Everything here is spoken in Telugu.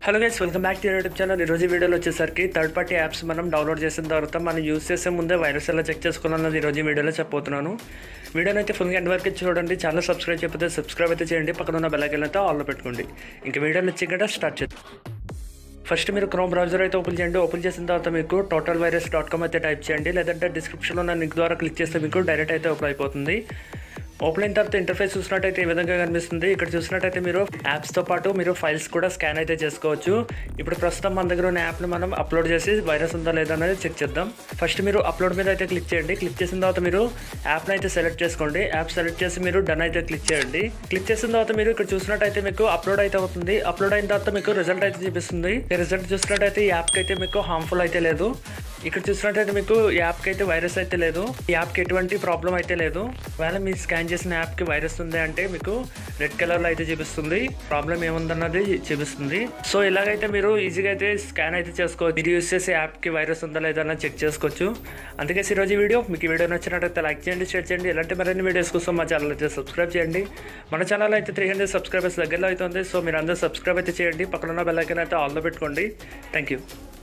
hello guys welcome back to YouTube channel ఈరోజు ఈ వీడియోలో వచ్చేసరికి థర్డ్ పార్టీ యాప్స్ మనం డౌన్లోడ్ చేసిన తర్వాత మనం యూస్ చేసే ముందే వైరస్ ఎలా చెక్ చేసుకోవాలన్నది ఈరోజు ఈ వీడియోలో చెప్పబోతున్నాను వీడియోని అయితే ఫుల్గా ఎండ్ వరకు చూడండి ఛానల్ సబ్స్క్రైబ్ చేయకపోతే సబ్స్క్రైబ్ అయితే చేయండి పక్కన ఉన్న బెల్ ఐకాన్ అయితే ఆల్లో పెట్టుకోండి ఇంకా వీడియోని వచ్చి కూడా స్టార్ట్ చేద్దాం ఫస్ట్ మీరు క్రోమ్ బ్రౌజర్ అయితే ఓపెన్ చేయండి ఓపెన్ చేసిన తర్వాత మీకు టోటల్ వైరస్ డాట్ కామ్ అయితే టైప్ చేయండి లేదంటే డిస్క్రిప్షన్లో ఉన్న లింక్ ద్వారా క్లిక్ చేస్తే మీకు డైరెక్ట్ అయితే ఓపెన్ అయిపోతుంది ఓపెన్ అయిన తర్వాత ఇంటర్ఫేస్ చూసినట్టయితే ఈ విధంగా కనిపిస్తుంది ఇక్కడ చూసినట్టయితే మీరు యాప్స్తో పాటు మీరు ఫైల్స్ కూడా స్కాన్ అయితే చేసుకోవచ్చు ఇప్పుడు ప్రస్తుతం మన దగ్గర ఉన్న యాప్ని మనం అప్లోడ్ చేసి వైరస్ ఉందా లేదా అనేది చెక్ చేద్దాం ఫస్ట్ మీరు అప్లోడ్ మీద అయితే క్లిక్ చేయండి క్లిక్ చేసిన తర్వాత మీరు యాప్ని అయితే సెలెక్ట్ చేసుకోండి యాప్ సెలెక్ట్ చేసి మీరు డన్ అయితే క్లిక్ చేయండి క్లిక్ చేసిన తర్వాత మీరు ఇక్కడ చూసినట్టయితే మీకు అప్లోడ్ అయితే అవుతుంది అప్లోడ్ అయిన తర్వాత మీకు రిజల్ట్ అయితే చూపిస్తుంది ఈ రిజల్ట్ చూసినట్టయితే ఈ యాప్కి అయితే మీకు హార్మ్ఫుల్ అయితే లేదు ఇక్కడ చూసినట్టయితే మీకు ఈ యాప్కి అయితే వైరస్ అయితే లేదు ఈ యాప్కి ఎటువంటి ప్రాబ్లం అయితే లేదు ఒకవేళ మీరు స్కాన్ చేసిన యాప్కి వైరస్ ఉంది అంటే మీకు రెడ్ కలర్లో అయితే చూపిస్తుంది ప్రాబ్లం ఏముందన్నది చూపిస్తుంది సో ఇలాగైతే మీరు ఈజీగా అయితే స్కాన్ అయితే చేసుకోవచ్చు మీరు యూస్ చేసే యాప్కి వైరస్ ఉందా లేదా అన్నది చెక్ చేసుకోవచ్చు అందుకే ఈరోజు ఈ వీడియో మీకు ఈ వీడియో నచ్చినట్టయితే లైక్ చేయండి షేర్ చేయండి ఇలాంటి మరిన్ని వీడియోస్ కోసం మా ఛానల్ అయితే సబ్స్క్రైబ్ చేయండి మన ఛానల్ అయితే త్రీ హండ్రెడ్ సబ్స్క్రైబర్స్ దగ్గరలో అవుతుంది సో మీరు అందరూ సబ్స్క్రైబ్ అయితే చేయండి పక్కన ఉన్న బెల్ ఐకాన్ అయితే ఆల్లో పెట్టుకోండి థ్యాంక్ యూ